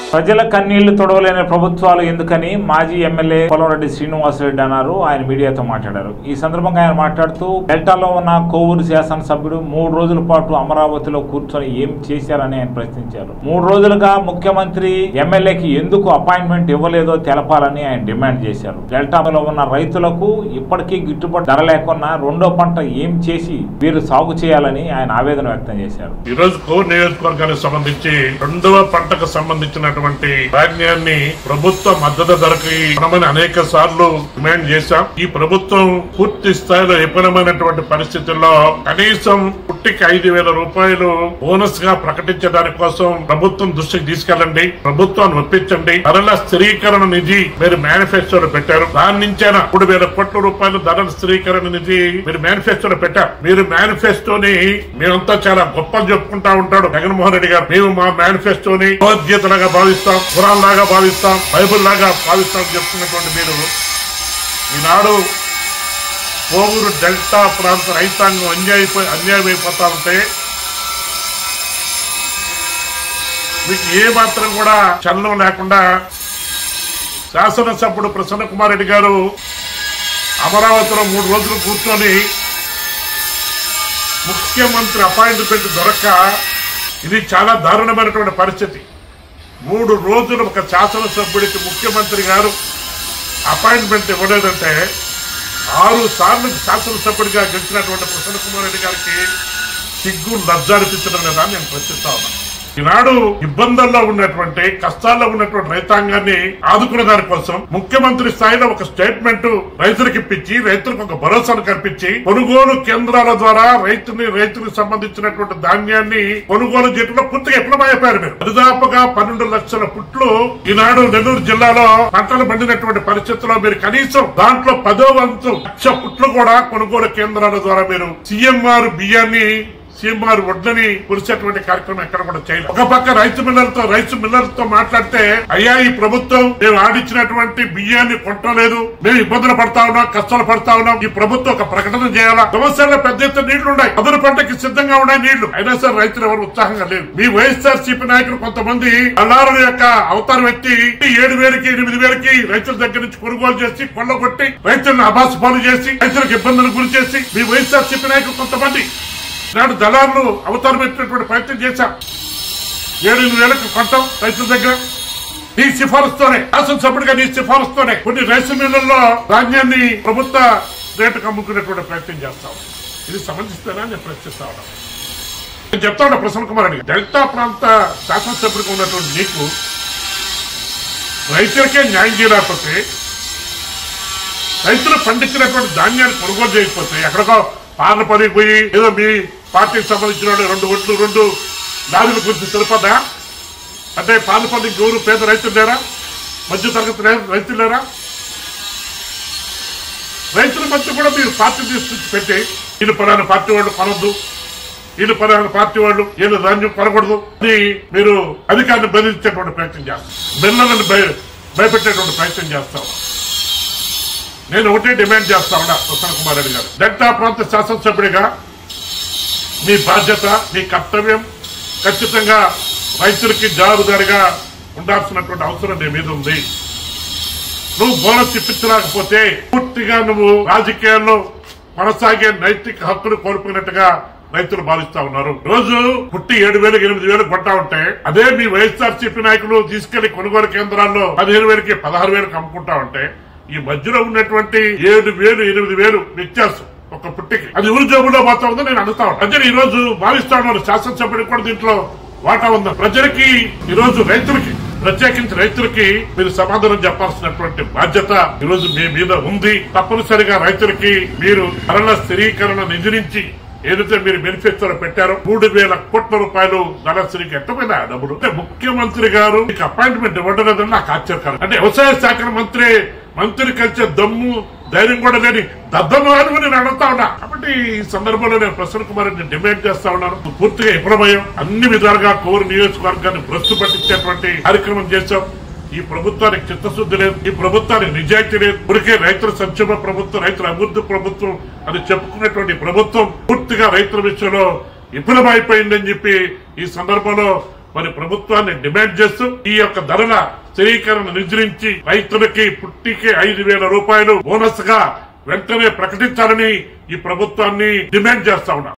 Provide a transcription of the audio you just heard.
ప్రజల కన్నీళ్లు తొడవలేని ప్రభుత్వాలు ఎందుకని మాజీ ఎమ్మెల్యే పొలంరెడ్డి శ్రీనివాసరెడ్డి అన్నారు ఆయన మీడియాతో మాట్లాడారు ఈ సందర్భంగా ఆయన మాట్లాడుతూ డెల్టాలో ఉన్న కోవూరు శాసనసభ్యుడు మూడు రోజుల పాటు అమరావతిలో కూర్చొని ఏం చేశారని ఆయన ప్రశ్నించారు మూడు రోజులుగా ముఖ్యమంత్రి ఎమ్మెల్యేకి ఎందుకు అపాయింట్మెంట్ ఇవ్వలేదో తెలపాలని ఆయన డిమాండ్ చేశారు డెల్టాలో ఉన్న రైతులకు ఇప్పటికీ గిట్టుబాటు ధర లేకున్నా రెండో పంట ఏం చేసి వీరు సాగు చేయాలని ఆయన ఆవేదన వ్యక్తం చేశారు ఈ రోజు కోర్ నియోజకవర్గానికి సంబంధించి రెండవ పంటకు సంబంధించినటువంటి ధాన్యాన్ని ప్రభుత్వ మద్దతు ధరకి ఇవ్వమని అనేక సార్లు డిమాండ్ చేశాం ఈ ప్రభుత్వం పూర్తి స్థాయిలో విఫలమైనటువంటి పరిస్థితుల్లో కనీసం పుట్టికి ఐదు వేల రూపాయలు బోనస్ గా ప్రకటించడానికి కోసం ప్రభుత్వం దృష్టికి తీసుకెళ్ళండి ప్రభుత్వాన్ని ఒప్పించండి ధరల స్థిరీకరణ నిధి మీరు మేనిఫెస్టోలో పెట్టారు దాని నుంచైనా మూడు వేల కోట్ల రూపాయలు ధరల స్థిరీకరణ నిధి మీరు మేనిఫెస్టోలో పెట్టారు మీరు మేనిఫెస్టోని మేమంతా చాలా గొప్పలు చెప్పుకుంటా ఉంటాడు జగన్మోహన్ రెడ్డి గారు మేము మా మేనిఫెస్టోని భగవద్గీతలాగా భావిస్తాం ఖురాన్ లాగా భావిస్తాం బైబుల్ లాగా భావిస్తాం చెప్తున్నటువంటి మీరు ఈనాడు కోవూరు డెల్టా ప్రాంత రైతాంగం అన్యాయపోయి అన్యాయమైపోతా ఉంటే మీకు ఏ మాత్రం కూడా చలనం లేకుండా శాసనసభ్యుడు ప్రసన్న కుమార్ రెడ్డి గారు అమరావతిలో మూడు రోజులు కూర్చొని ముఖ్యమంత్రి అపాయింట్మెంట్ దొరక్క ఇది చాలా దారుణమైనటువంటి పరిస్థితి మూడు రోజులు ఒక శాసనసభ్యుడికి ముఖ్యమంత్రి గారు అపాయింట్మెంట్ ఇవ్వలేదంటే ఆరు సార్లు శాసనసభ్యుడిగా గెలిచినటువంటి ప్రసన్న కుమార్ రెడ్డి గారికి సిగ్గు లజ్జ అనిపించడం లేదా అని నేను ప్రశ్నిస్తా ఉన్నాను ఈనాడు ఇబ్బందుల్లో ఉన్నటువంటి కష్టాల్లో ఉన్నటువంటి రైతాంగాన్ని ఆదుకునే దానికోసం ముఖ్యమంత్రి స్థాయిలో ఒక స్టేట్మెంట్ రైతులకు ఇప్పించి రైతులకు ఒక భరోసాను కల్పించి కొనుగోలు కేంద్రాల ద్వారా రైతుని రైతులకు సంబంధించినటువంటి ధాన్యాన్ని కొనుగోలు చేయడంలో పూర్తిగా విఫలమైపోయారు మీరు దరిదాపుగా పన్నెండు లక్షల పుట్లు ఈనాడు నెల్లూరు జిల్లాలో పంటలు పండినటువంటి పరిస్థితుల్లో మీరు కనీసం దాంట్లో పదో వంతు లక్ష పుట్లు కూడా కొనుగోలు కేంద్రాల ద్వారా మీరు సీఎంఆర్ బియ్యాన్ని సీఎంఆర్ వడ్లని కురిసేటువంటి కార్యక్రమం ఎక్కడ కూడా చేయలేదు ఒక పక్క రైతు మిల్లర్తో రైతు మిల్లర్తో మాట్లాడితే అయ్యా ఈ ప్రభుత్వం మేము ఆడిచ్చినటువంటి బియ్యాన్ని కొట్టలేదు మేము ఇబ్బందులు పడతా ఉన్నాం కష్టాలు పడతా ఉన్నాం ఈ ప్రభుత్వం ఒక ప్రకటన చేయాలా సమస్యల్లో పెద్ద ఎత్తున నీళ్లు ఉన్నాయి అదన పంటకి సిద్ధంగా ఉన్నాయి నీళ్లు అయినా సరే రైతులు ఎవరు ఉత్సాహంగా లేరు మీ వైఎస్ఆర్ సిపి నాయకులు కొంతమంది అల్లారుల యొక్క అవతారం ఎత్తి ఏడు వేలకి ఎనిమిది వేలకి రైతుల దగ్గర నుంచి కొనుగోలు చేసి కొల్లగొట్టి రైతులను అబాస్ పాలు చేసి రైతులకు ఇబ్బందులు గురి చేసి మీ వైఎస్ఆర్ సిపి నాయకులు కొంతమంది నాడు దళారులు అవతారం ఎత్తినటువంటి ప్రయత్నం చేశాం ఏడు ఎనిమిది వేలకు కొంటాం రైతుల దగ్గర నీ సిఫారసుతోనే శాసనసభ్యుడిగా నీ సిఫారసుతోనే కొన్ని రైసు మిల్లుల్లో ధాన్యాన్ని ప్రభుత్వ రేటుకు అమ్ముకునేటువంటి ప్రయత్నం చేస్తాం ఇది సమంజిస్తేనా నేను ప్రశ్నిస్తా ఉన్నాను నేను చెప్తా ఉన్నా ప్రసన్న కుమార్ రెడ్డి డెల్టా ప్రాంత శాసనసభ్యుడిగా ఉన్నటువంటి నీకు రైతులకే న్యాయం చేయలేకపోతే రైతులు పండించినటువంటి ధాన్యాన్ని కొనుగోలు చేయకపోతే ఎక్కడికో పార్లపల్లికి పోయి ఏదో మీ పార్టీకి సంబంధించిన వాళ్ళు రెండు ఒట్లు రెండు లారీల గురించి తెలిపదా అంటే పార్లపల్లికి ఎవరు పేద రైతులు లేరా మధ్య తరగతి రై- రైతులు లేరా రైతుల మధ్య కూడా మీరు పార్టీ తీసుకొచ్చి పెట్టి వీళ్ళు పలానా పార్టీ వాళ్ళు కొనొద్దు వీళ్ళు పలానా పార్టీ వాళ్ళు వీళ్ళు ధాన్యం కొనకూడదు అని మీరు అధికారిని బెదిరించేటువంటి ప్రయత్నం చేస్తారు బిల్లులను భయ భయపెట్టేటువంటి ప్రయత్నం చేస్తాం నేను ఒకటే డిమాండ్ చేస్తా ఉన్నా ప్రసన్న కుమార్ రెడ్డి గారు డెల్టా ప్రాంత శాసనసభ్యుడిగా మీ బాధ్యత మీ కర్తవ్యం ఖచ్చితంగా రైతులకి జవాబుదారిగా ఉండాల్సినటువంటి అవసరం నీ మీద ఉంది నువ్వు బోనస్ ఇప్పించలేకపోతే పూర్తిగా నువ్వు రాజకీయాల్లో కొనసాగే నైతిక హక్కులు కోల్పోయినట్టుగా రైతులు భావిస్తా ఉన్నారు రోజు పుట్టి ఏడు వేలు ఎనిమిది వేలు కొంటా ఉంటే అదే మీ వైఎస్ఆర్సీపీ నాయకులు తీసుకెళ్లి కొనుగోలు కేంద్రాల్లో పదిహేను వేలకి పదహారు వేలకు అమ్ముకుంటా ఉంటే ఈ మధ్యలో ఉన్నటువంటి ఏడు వేలు ఎనిమిది వేలు వ్యత్యాసం ఒక పుట్టికి అది ఎవరి జోబులో పోతా ఉందో నేను అడుగుతా ఉన్నాను ప్రజలు ఈ రోజు భావిస్తా ఉన్నారు శాసనసభ్యుడికి కూడా దీంట్లో వాటా ఉంది ప్రజలకి ఈ రోజు రైతులకి ప్రత్యేకించి రైతులకి మీరు సమాధానం చెప్పాల్సినటువంటి బాధ్యత ఈ రోజు మీ మీద ఉంది తప్పనిసరిగా రైతులకి మీరు ధరల స్థిరీకరణ నిధి నుంచి ఏదైతే మీరు మేనిఫెస్టోలో పెట్టారో మూడు వేల కోట్ల రూపాయలు ధనశ్రీకి ఎట్టపోయినా ఆ డబ్బులు అంటే ముఖ్యమంత్రి గారు మీకు అపాయింట్మెంట్ ఇవ్వడం లేదని నాకు ఆశ్చర్యకరం అంటే వ్యవసాయ శాఖ మంత్రి మంత్రి కలిసే దమ్ము ధైర్యం కూడా లేని దద్దము అని నేను అడుగుతా ఉన్నా కాబట్టి ఈ సందర్భంలో నేను ప్రసన్న కుమార్ రెడ్డిని డిమాండ్ చేస్తా ఉన్నాను పూర్తిగా విఫలమయ్యాం అన్ని విధాలుగా కోరు నియోజకవర్గాన్ని భ్రష్టు పట్టించేటువంటి కార్యక్రమం చేశాం ఈ ప్రభుత్వానికి చిత్తశుద్ధి లేదు ఈ ప్రభుత్వానికి నిజాయితీ లేదు ఇప్పటికే రైతుల సంక్షేమ ప్రభుత్వం రైతుల అభివృద్ధి ప్రభుత్వం అని చెప్పుకునేటువంటి ప్రభుత్వం పూర్తిగా రైతుల విషయంలో విఫలమైపోయిందని చెప్పి ఈ సందర్భంలో మరి ప్రభుత్వాన్ని డిమాండ్ చేస్తూ ఈ యొక్క ధరల స్థిరీకరణ నిద్రించి రైతులకి పుట్టికి ఐదు వేల రూపాయలు బోనస్ గా వెంటనే ప్రకటించాలని ఈ ప్రభుత్వాన్ని డిమాండ్ చేస్తా ఉన్నా